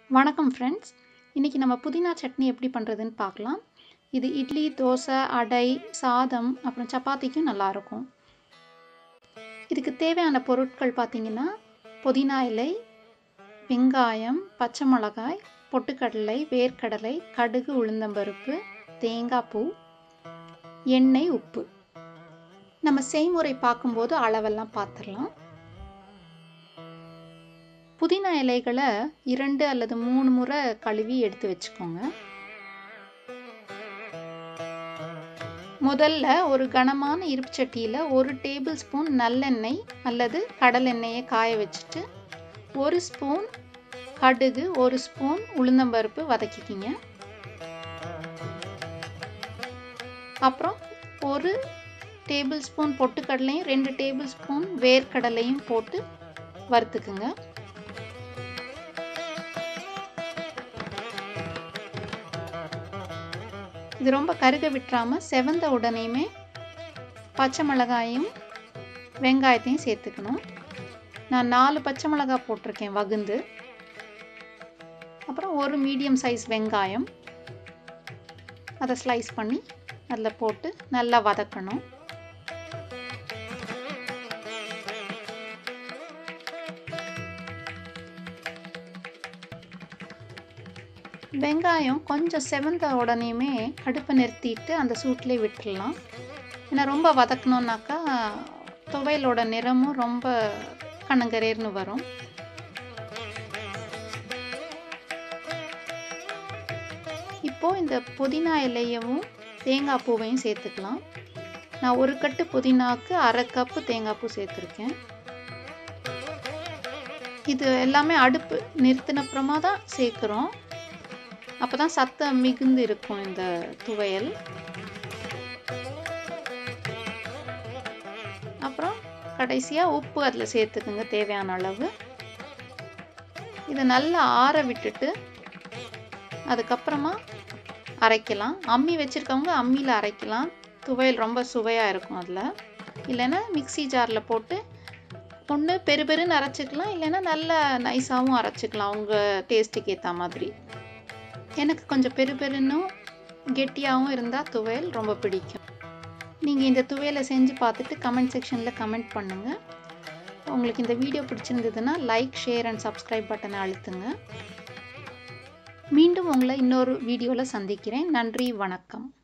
வணக்கம் ஃப்ரெண்ட்ஸ் இன்றைக்கி நம்ம புதினா சட்னி எப்படி பண்ணுறதுன்னு பார்க்கலாம் இது இட்லி தோசை அடை சாதம் அப்புறம் சப்பாத்திக்கும் நல்லாயிருக்கும் இதுக்கு தேவையான பொருட்கள் பார்த்திங்கன்னா புதினா இலை வெங்காயம் பச்சை மிளகாய் பொட்டுக்கடலை வேர்க்கடலை கடுகு உளுந்தம்பருப்பு தேங்காய் பூ எண்ணெய் உப்பு நம்ம செய்முறை பார்க்கும்போது அளவெல்லாம் பார்த்துடலாம் புதினா இலைகளை இரண்டு அல்லது மூணு முறை கழுவி எடுத்து வச்சுக்கோங்க முதல்ல ஒரு கனமான இருப்பு சட்டியில் ஒரு டேபிள் ஸ்பூன் நல்லெண்ணெய் அல்லது கடலெண்ணெயை காய வச்சுட்டு ஒரு ஸ்பூன் கடுகு ஒரு ஸ்பூன் உளுந்தம்பருப்பு வதக்கிக்கிங்க அப்புறம் ஒரு டேபிள் ஸ்பூன் பொட்டுக்கடலையும் ரெண்டு டேபிள் ஸ்பூன் வேர்க்கடலையும் போட்டு வறுத்துக்குங்க இது ரொம்ப கருக விட்டுறாமல் செவந்த உடனேயுமே பச்சை மிளகாயும் வெங்காயத்தையும் சேர்த்துக்கணும் நான் நாலு பச்சை மிளகாய் போட்டிருக்கேன் வகுந்து அப்புறம் ஒரு மீடியம் சைஸ் வெங்காயம் அதை ஸ்லைஸ் பண்ணி அதில் போட்டு நல்லா வதக்கணும் வெங்காயம் கொஞ்சம் செவந்த உடனேயுமே அடுப்பை நிறுத்திட்டு அந்த சூட்லேயே விட்டுடலாம் ஏன்னா ரொம்ப வதக்கணுன்னாக்கா துவையலோட நிறமும் ரொம்ப கண்ணங்கரேர்னு வரும் இப்போது இந்த புதினா இலையவும் தேங்காய் பூவையும் சேர்த்துக்கலாம் நான் ஒரு கட்டு புதினாக்கு அரை கப்பு தேங்காய் பூ சேர்த்துருக்கேன் இது எல்லாமே அடுப்பு நிறுத்தினப்புறமா தான் சேர்க்குறோம் அப்போ தான் சத்தம் மிகுந்து இருக்கும் இந்த துவையல் அப்புறம் கடைசியாக உப்பு அதில் சேர்த்துக்குங்க தேவையான அளவு இதை நல்லா ஆற விட்டுட்டு அதுக்கப்புறமா அரைக்கலாம் அம்மி வச்சுருக்கவங்க அம்மியில் அரைக்கலாம் துவையல் ரொம்ப சுவையாக இருக்கும் அதில் இல்லைன்னா மிக்சி ஜாரில் போட்டு ஒன்று பெரு பெருன்னு அரைச்சிக்கலாம் இல்லைன்னா நல்லா நைஸாகவும் அரைச்சிக்கலாம் உங்கள் டேஸ்ட்டுக்கு ஏற்ற மாதிரி எனக்கு கொஞ்சம் பெரு பெருன்னும் கெட்டியாகவும் இருந்தால் துவையல் ரொம்ப பிடிக்கும் நீங்கள் இந்த துவையலை செஞ்சு பார்த்துட்டு கமெண்ட் செக்ஷனில் கமெண்ட் பண்ணுங்கள் உங்களுக்கு இந்த வீடியோ பிடிச்சிருந்ததுன்னா லைக் ஷேர் அண்ட் சப்ஸ்கிரைப் பட்டனை அழுத்துங்க மீண்டும் உங்களை இன்னொரு வீடியோவில் சந்திக்கிறேன் நன்றி வணக்கம்